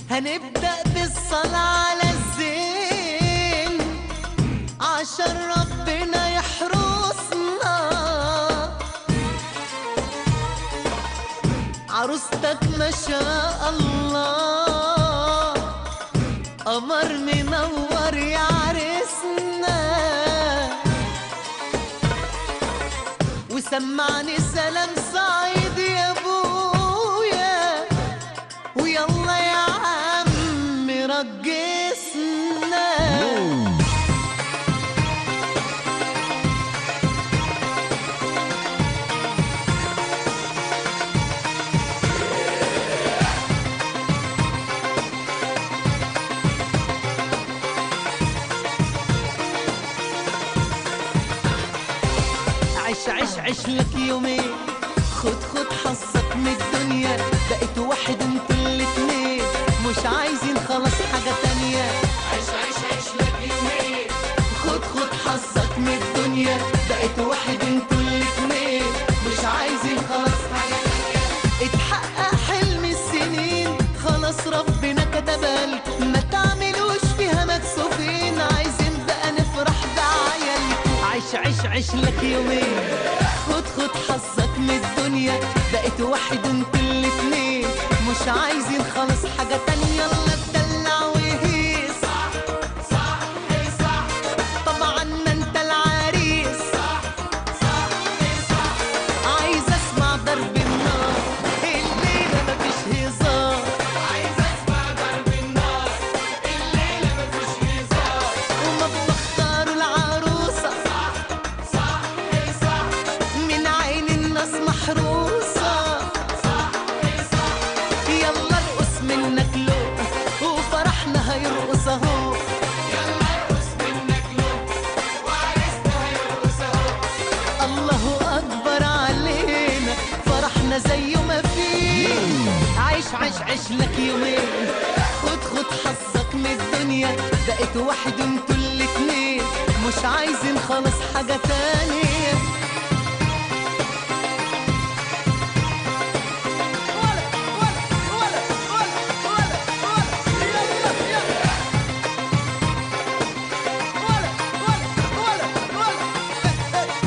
هنبدأ بالصلاة على الزين عشان ربنا يحرسنا عروستك ما شاء الله قمر منور يا عرسنا وسمعني سلام صعيد يا ابويا ويلا يا عم رجسنا عيش عيش عيش لك يومين خد خد حظك من الدنيا بقيت واحد انتوا الاتنين مش عايزين خلاص حاجة تانية عيش عيش عيش لك يومين خد خد حظك من الدنيا بقيت واحد انتوا الاتنين مش عايزين خلاص حاجة تانية اتحقق حلم السنين خلاص ربنا كتبها لكم ما تعملوش فيها مكسوفين عايزين بقى نفرح بعيالكم عيش عيش عيش لك يومين خد خد حظك من الدنيا بقيت واحد انتوا الاتنين مش عايزين خلاص حاجة تانية يلا اتدلع وهيص صح صح صح طبعا ما انت العريس صح صح صح عايز اسمع ضرب النار الليلة مفيش هزار عايز اسمع ضرب النار الليلة مفيش هزار وما بتختاروا العروسة صح صح صح من عين الناس محروسة صح صح يلا ارقص منك لو وفرحنا هيرقص اهو يلا ارقص منك لو وعرسنا هيرقص اهو الله اكبر علينا فرحنا زي ما فيه عيش عيش عيش لك يومين خد خد حظك من الدنيا بقيت واحد انتوا الاتنين مش عايزين خلاص حاجة تانية ولا ولا ولا ولا ولا ولا يلا يلا ولا ولا ولا ولا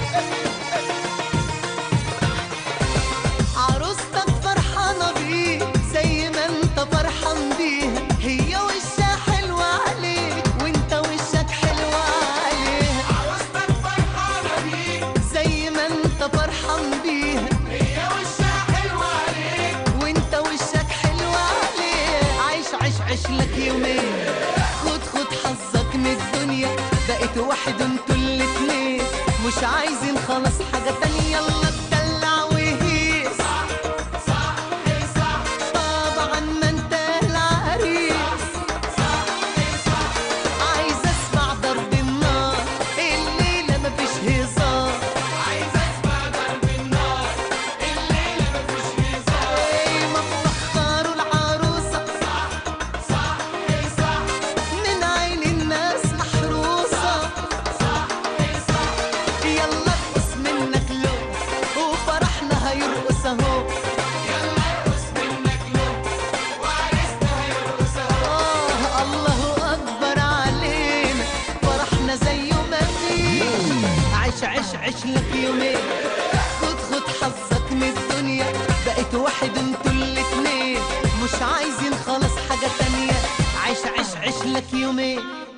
عروستك فرحانة بيك زي ما انت فرحان بيها هي وشها حلو عليك وانت وشك حلو عليها عروستك فرحانة بيك زي ما انت فرحان بيها هي وشها حلو عليك وانت وشك حلو عليها عيش عيش عيش لك يومين خد خد حظك من الدنيا بقيت واحد انتوا الاتنين مش عايزين خلاص حاجة تانية يلا اتدلع وهيص صح صح صح طبعا ما انت العريس صح صح عايز اسمع ضرب النار الليلة مفيش هزار عايز اسمع ضرب النار الليلة مفيش هزار ايه ما بتختاروا العروسة صح صح صح من عين الناس محروسة صح صح يلا ارقص منك لو وفرحنا هيرقص اهو يلا ارقص منك لو وعرسنا هيرقص اهو آه الله اكبر علينا فرحنا زي ما فيه عيش عيش عيش لك يومين خد خد حظك من الدنيا بقيت واحد انتوا الاتنين مش عايزين خلاص حاجة تانية عيش عيش عيش لك يومين